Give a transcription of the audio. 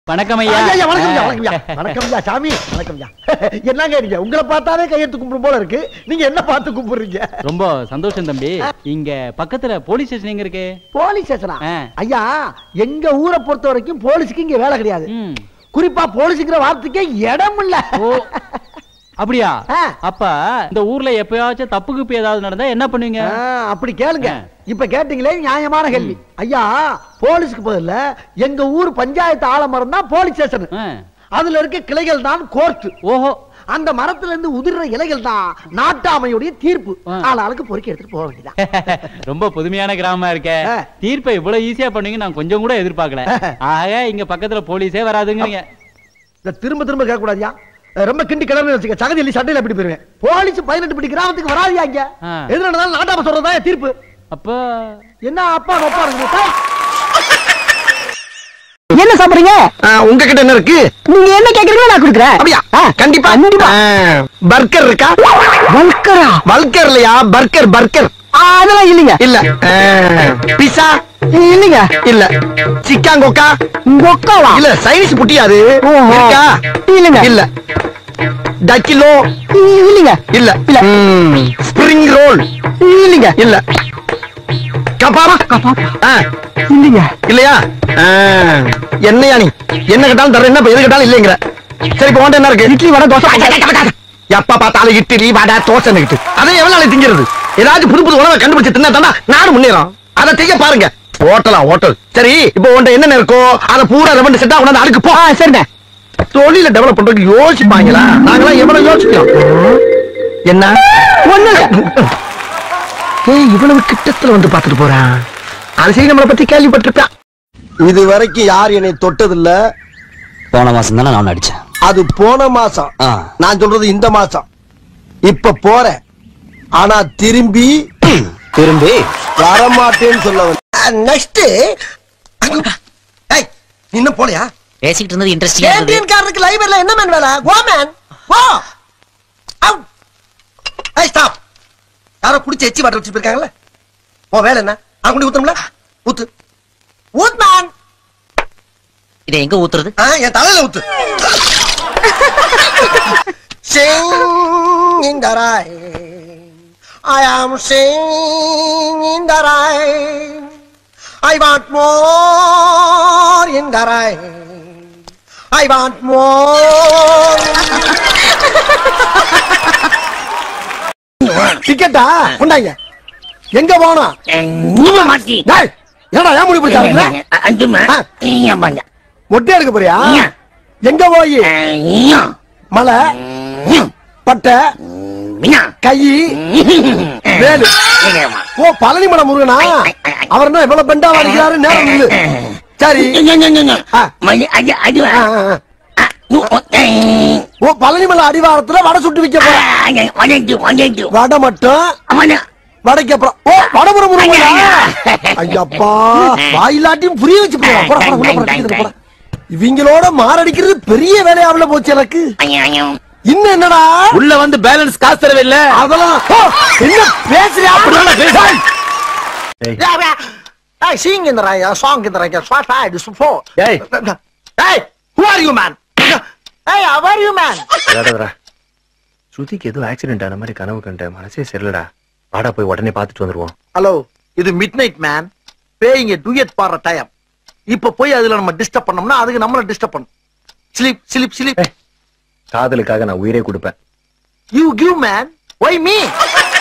வணக்கம் ஐயா ஐயா, ஐயா, வணக்கம் ஐயா, வணக்கம் ஐயா. வணக்கம் ஐயா, சாமி வணக்கம் ஐயா. என்னங்க நீங்க உங்களை பார்த்தாலே கையெடுத்து கும்பிடும் போல இருக்கு நீங்க என்ன பார்த்து கும்பிடுறீங்க ரொம்ப சந்தோஷம் தம்பி இங்க பக்கத்துல போலீஸ் ஸ்டேஷன் எங்க இருக்கு போலீஸ் ஸ்டேஷனா ஆ. ஐயா எங்க ஊரை பொறுத்த வரைக்கும் போலீஸுக்கு இங்க வேலை கிடையாது ம். குறிப்பா போலீஸுங்கிற வார்த்தைக்கே இடம் இல்ல ஓ அப்படியா ஆ. அப்ப இந்த ஊர்ல எப்பயாச்சும் தப்பு கிப்பு ஏதாவது நடந்தா என்ன பண்ணுவீங்க ஆ, அப்படி கேளுங்க ஆ. இப்ப கேட்டீங்களே நியாயமான கேள்வி ஐயா போலீஸ்க்கு பதில்ல எங்க ஊர் பஞ்சாயத்து ஆலமரம் தான் போலீஸ் ஸ்டேஷன் ஆ. அதுல இருக்க கிளைகள் தான் கோர்ட் ஓஹோ அந்த மரத்துல இருந்து உதிர்ற இலைகள் தான் நாட்டாமையுடைய தீர்ப்பு ஆ. ஆளாளுக்கு பொறுக்கி எடுத்துட்டு போக வேண்டியதான் ரொம்ப புதுமையான கிராமமா இருக்க ஆ. தீர்ப்பை இவ்வளவு ஈஸியா பண்ணுவீங்க நான் கொஞ்சம் கூட எதிர்பார்க்கல ஆக இங்க பக்கத்துல போலீஸே வராதுங்கிறீங்க இத திரும்ப திரும்ப கேட்க கூடாதியா ரொம்ப கிண்டி கிளம்பி வச்சுக்க சகதி எல்லி சட்டையில எப்படி போயிருவேன் போலீஸ் பதினெட்டு படி கிராமத்துக்கு வராதியா இங்க ஆ. எது நடந்தாலும் நாட்டாம சொல்றதா தீர்ப்பு அப்ப என்ன அப்பா அப்பா இருக்கு என்ன சாப்பிடுறீங்க உங்ககிட்ட என்ன இருக்கு நீங்க என்ன கேக்குறீங்களோ நான் கொடுக்குறேன் அப்படியா கண்டிப்பா கண்டிப்பா பர்கர் இருக்கா வல்கரா பல்கர் இல்லையா பர்கர் பர்கர் அதெல்லாம் இல்லைங்க இல்ல பிஸா இல்லைங்க இல்ல சிக்காங்கோக்கா கொக்காவா இல்ல சைனீஸ் புட்டியா அது ஓஹோ. இருக்கா இல்லைங்க இல்ல டக்கிலோ இல்லைங்க இல்ல இல்ல. ஸ்பிரிங் ரோல் இல்லைங்க இல்ல கபாபா ஆ, இல்லைங்க இல்லையா ஆ, என்னையா நீ என்ன கேட்டாலும் தர என்ன எது கேட்டாலும் இல்லைங்கிற சரி இப்போ உன்கிட்ட என்ன இருக்கு இட்லி வடை தோசை எப்ப பார்த்தாலும் இட்லி வடை தோசை கிட்டு அதை எவ்வளவு நாளைக்கு திங்கிறது ஏதாச்சும் புது புது உணவை கண்டுபிடிச்சு தின்னா தானே நாடு முன்னேறும் அதை செய்ய பாருங்க ஹோட்டலா ஹோட்டல் சரி இப்போ உன்ட்ட என்னென்ன இருக்கோ அதை பூரா ரெவண்டு செட்டா உணர்ந்து அடுக்கு போ ஆ சரிண்ணே தொழில டெவலப் பண்றதுக்கு யோசிப்பாங்களா நாங்களாம் எவ்வளவு யோசிக்கிறோம் என்ன ஒண்ணு ஏய் இவ்வளவு கிட்டத்துல வந்து பாத்துட்டு போறான் அது சரி நம்மளை பத்தி கேள்விப்பட்டிருப்பான் இது வரைக்கும் யார் என்னை தொட்டதில்ல போன மாசம் தானே நான் அடிச்சேன் அது போன மாசம் ஆ. நான் சொல்றது இந்த மாசம் இப்ப போறேன் ஆனா திரும்பி திரும்பி வரமாட்டேன்னு சொல்ல நெக்ஸ்ட் இன்னும் போலையா பேசிக்கிட்டு இருந்தது இன்ட்ரெஸ்டிங்கா இருந்தது கேண்டீன் காரருக்கு லைப்ரரியில என்ன மேன் வேலை கோ மேன் கோ அவுட் ஏய் ஸ்டாப் யாரோ குடிச்சு எச்சி வாட்டர் வச்சுட்டு இருக்காங்கல்ல ஓ வேலை என்ன நான் கொண்டு ஊத்தணும்ல ஊத்து ஊத் மேன் இதை எங்க ஊத்துறது ஆ, என் தலையில ஊத்து Sing in the rain. I am singing in the rain. I want more in the rain. I want more. டிக்கெட்டா கொண்டாங்க எங்க போனோம் டேய், என்னடா ஏன் முடி பிடிச்சாங்க மொட்டை எடுக்க போறியா எங்க போய் மலை பட்டை கை வேலு ஓ பழனி மலை முருகனா அவர் என்ன இவ்வளவு பெண்டா அடிக்கிறாரு நேரம் நில்லு சரி ஆ. ஆ, ஆ, ஆ. ஓ பழனி மலை அடிவாரத்துல வடை சுட்டு விக்க போற வடை மட்டும் வடைக்கு அப்புறம் ஓ வடபுற முருகனா ஐயப்பா வாயிலாட்டியும் புரிய வச்சு போடா போடா போடா உள்ள போடா, டிக்கெட் போடா இவங்களோட மாரடிக்கிறது பெரிய வேலையாவில போச்சு எனக்கு இன்னும் என்னடா உள்ள வந்து பேலன்ஸ் காசு தரவே இல்ல அதெல்லாம் ஓ, என்ன பேசுறியா அப்படிதான் Hey, sing in the rain, a song in the rain, what I do support. Hey. Hey, who are you, man? Hey, how are you, man? ஸ்ருதிக்கு ஏதோ ஆக்சிடென்ட் ஆன மாதிரி கனவு கண்டேன் மனசே சரியில்லடா வாடா போய் உடனே பார்த்துட்டு வந்துருவோம் ஹலோ இது மிட் நைட் மேன் பேயிங்க டூயட் பாடுற டைம் இப்ப போய் அதுல நம்ம டிஸ்டர்ப் பண்ணோம்னா அதுக்கு நம்மள டிஸ்டர்ப் பண்ணும் ஸ்லிப் ஸ்லிப் ஸ்லிப் காதலுக்காக நான் உயிரே கொடுப்பேன் you give man why me